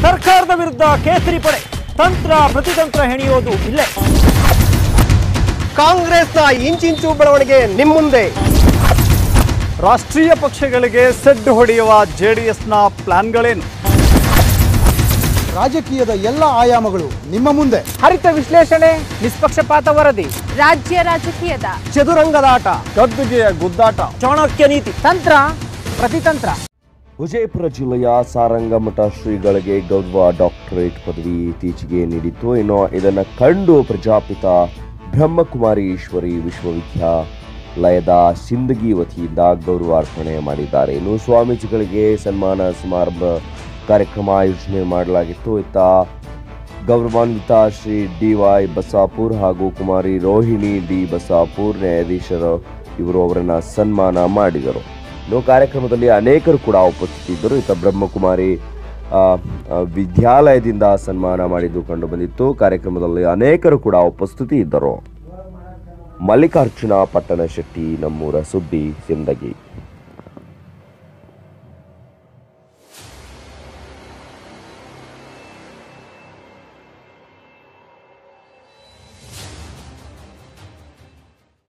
ಸರ್ಕಾರದ ವಿರುದ್ಧ ಕೇಸರಿ ಪಡೆ ತಂತ್ರ ಪ್ರತಿತಂತ್ರ ಹೆಣೆಯೋದು ಇಲ್ಲೇ ಕಾಂಗ್ರೆಸ್ನ ಇಂಚಿಂಚು ಬೆಳವಣಿಗೆ ನಿಮ್ಮ ಮುಂದೆ ರಾಷ್ಟ್ರೀಯ ಪಕ್ಷಗಳಿಗೆ ಸೆಡ್ಡು ಹೊಡೆಯುವ ಜೆಡಿಎಸ್ನ ಪ್ಲಾನ್ಗಳೇನು ರಾಜಕೀಯದ ಎಲ್ಲ ಆಯಾಮಗಳು ನಿಮ್ಮ ಮುಂದೆ ಹರಿತ ವಿಶ್ಲೇಷಣೆ ನಿಷ್ಪಕ್ಷಪಾತ ವರದಿ ರಾಜ್ಯ ರಾಜಕೀಯದ ಚದುರಂಗದಾಟ ಗದ್ದುಗೆಯ ಗುದ್ದಾಟ ಚಾಣಕ್ಯ ನೀತಿ ತಂತ್ರ ಪ್ರತಿತಂತ್ರ ವಿಜಯಪುರ ಜಿಲ್ಲೆಯ ಸಾರಂಗಮಠ ಶ್ರೀಗಳಿಗೆ ಗೌರವ ಡಾಕ್ಟರೇಟ್ ಪದವಿ ಇತ್ತೀಚೆಗೆ ನೀಡಿತ್ತು ಇನ್ನು ಇದನ್ನು ಕಂಡು ಪ್ರಜಾಪಿತ ಬ್ರಹ್ಮಕುಮಾರಿ ಈಶ್ವರಿ ವಿಶ್ವವಿದ್ಯಾಲಯದ ಸಿಂದಗಿ ವತಿಯಿಂದ ಗೌರವಾರ್ಪಣೆ ಮಾಡಿದ್ದಾರೆ ಇನ್ನು ಸ್ವಾಮೀಜಿಗಳಿಗೆ ಸನ್ಮಾನ ಸಮಾರಂಭ ಕಾರ್ಯಕ್ರಮ ಆಯೋಜನೆ ಮಾಡಲಾಗಿತ್ತು ಇತ್ತ ಗೌರವಾನ್ವಿತ ಶ್ರೀ ಡಿ ವೈ ಬಸಾಪುರ್ ಹಾಗೂ ಕುಮಾರಿ ರೋಹಿಣಿ ಡಿ ಬಸಾಪುರ್ ನ್ಯಾಯಾಧೀಶರು ಇವರು ಅವರನ್ನ ಸನ್ಮಾನ ಮಾಡಿದರು ಇನ್ನು ಕಾರ್ಯಕ್ರಮದಲ್ಲಿ ಅನೇಕರು ಕೂಡ ಉಪಸ್ಥಿತಿದ್ದರು ಇತ್ತ ಬ್ರಹ್ಮಕುಮಾರಿ ಆ, ಆ, ವಿದ್ಯಾಲಯದಿಂದ ಸನ್ಮಾನ ಮಾಡಿದ್ದು ಕಂಡು ಬಂದಿತ್ತು ಕಾರ್ಯಕ್ರಮದಲ್ಲಿ ಅನೇಕರು ಕೂಡ ಉಪಸ್ಥಿತಿ ಇದ್ದರು ಮಲ್ಲಿಕಾರ್ಜುನ ಪಟ್ಟಣ ಶೆಟ್ಟಿ ನಮ್ಮೂರ ಸುದ್ದಿ ಸಿಂದಗಿ